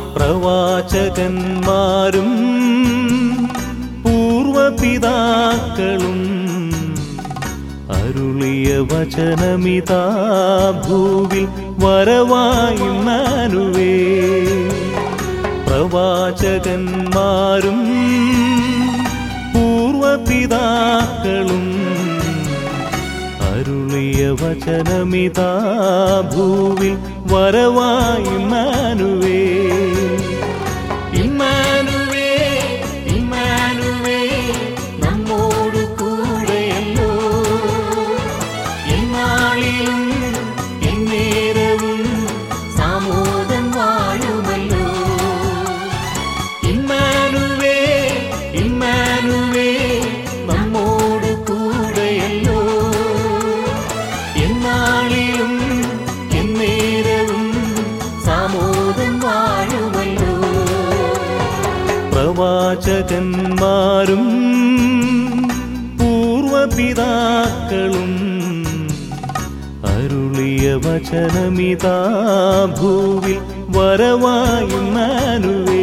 പ്രവാചകന്മാരും പൂർവപിതാക്കളും അരുളിയ വചനമിതാ ഭൂവിൽ വരവായി മാനുവേ പ്രവാചകന്മാരും പൂർവപിതാക്കളും അരുളിയ വചനമിതാ ഭൂവിൽ വരവായി മാനുവേ ഇമ്മാനുവേ ഇമ്മാനുവേ നമ്മോട് കൂടെയല്ലോ എന്നാളിലും എന്നേരവും സാമോദം വാഴുമല്ലോ ഇമ്മാനുവേ ഇമ്മാനുവേ നമ്മോട് കൂടെയല്ലോ എന്നാളിലും എന്നേരവും സാമോദം വാഴുമല്ലോ പ്രവാചകന്മാരും പൂർവപിതാക്കളും അരുളിയ വചനമിതാ ഭൂവിൽ വരവായി മാനുവേ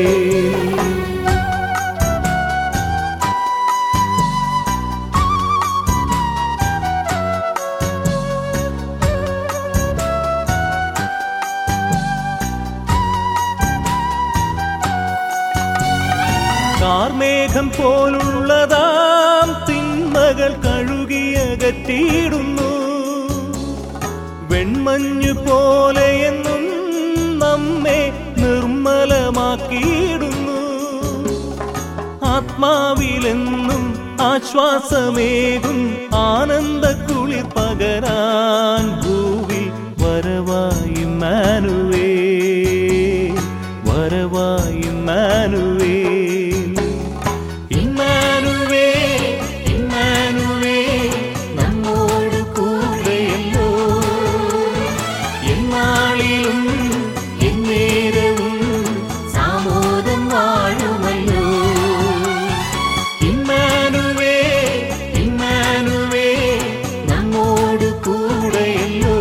കാർമേഘം പോലുള്ളതാം തിന്മകൾ കഴുകിയകറ്റിയിടുന്നു വെൺമഞ്ഞു പോലെയെന്നും നമ്മെ നിർമ്മലമാക്കിയിടുന്നു ആത്മാവിലെന്നും ആശ്വാസമേകും ആനന്ദ കുളിർ പകരാൻ ഭൂവിൽ വരവായി മാനുവേ വരവായി മാനുവേ ഇമ്മാനുവേ ഇമ്മാനുവേ നമ്മോട് കൂടെയല്ലോ എന്നാളിലും എന്നേരവും സാമോദം വാഴുമല്ലോ ഇമ്മാനുവേ ഇമ്മാനുവേ നമ്മോട് കൂടെയല്ലോ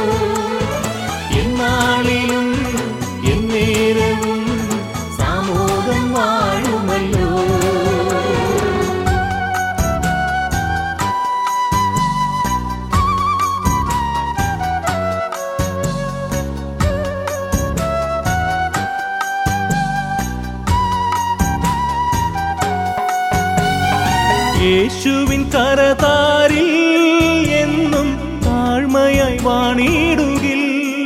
എന്നാളിലും എന്നേരവും സാമോദം വാഴുമല്ലോ യേശുവിൻ കരതാരിൽ എന്നും താഴ്മയായി വാണിടുകിൽ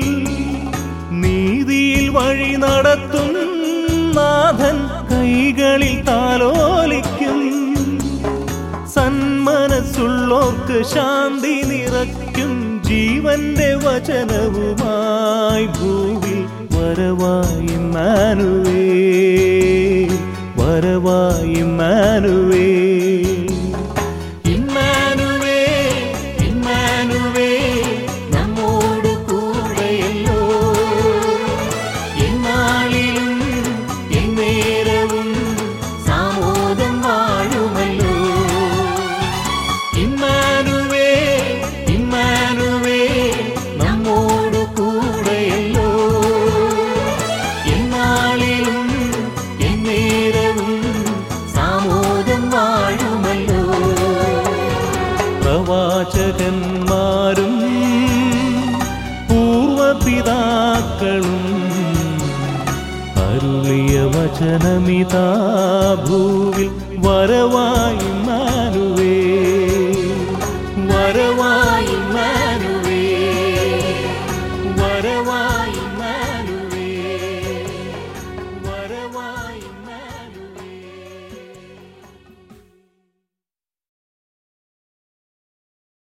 നീതിയിൽ വഴി നടത്തും നാഥൻ കൈകളിൽ താലോലിക്കും സന്മനസ്സുള്ളോർക്ക് ശാന്തി നിറയ്ക്കും ജീവന്റെ വചനവുമായി ഭൂവിൽ വരവായി മാനുവേ വരവായി മാനുവേ ഇമ്മാനുവേ ഇമ്മാനുവേ നമ്മോട് കൂടെയല്ലോ എന്നാളിലും എന്നേരവും സാമോദം വാഴുമല്ലോ ഇമ്മാനുവേ ഇമ്മാനുവേ നമ്മോട് കൂടെയല്ലോ എന്നാളിലും എന്നേരവും സാമോദം വാഴുമല്ലോ പ്രവാചകന്മാരും പൂർവപിതാക്കളും അരുളിയ വചനമിതാ ഭൂവിൽ വരവായി മാനുവേ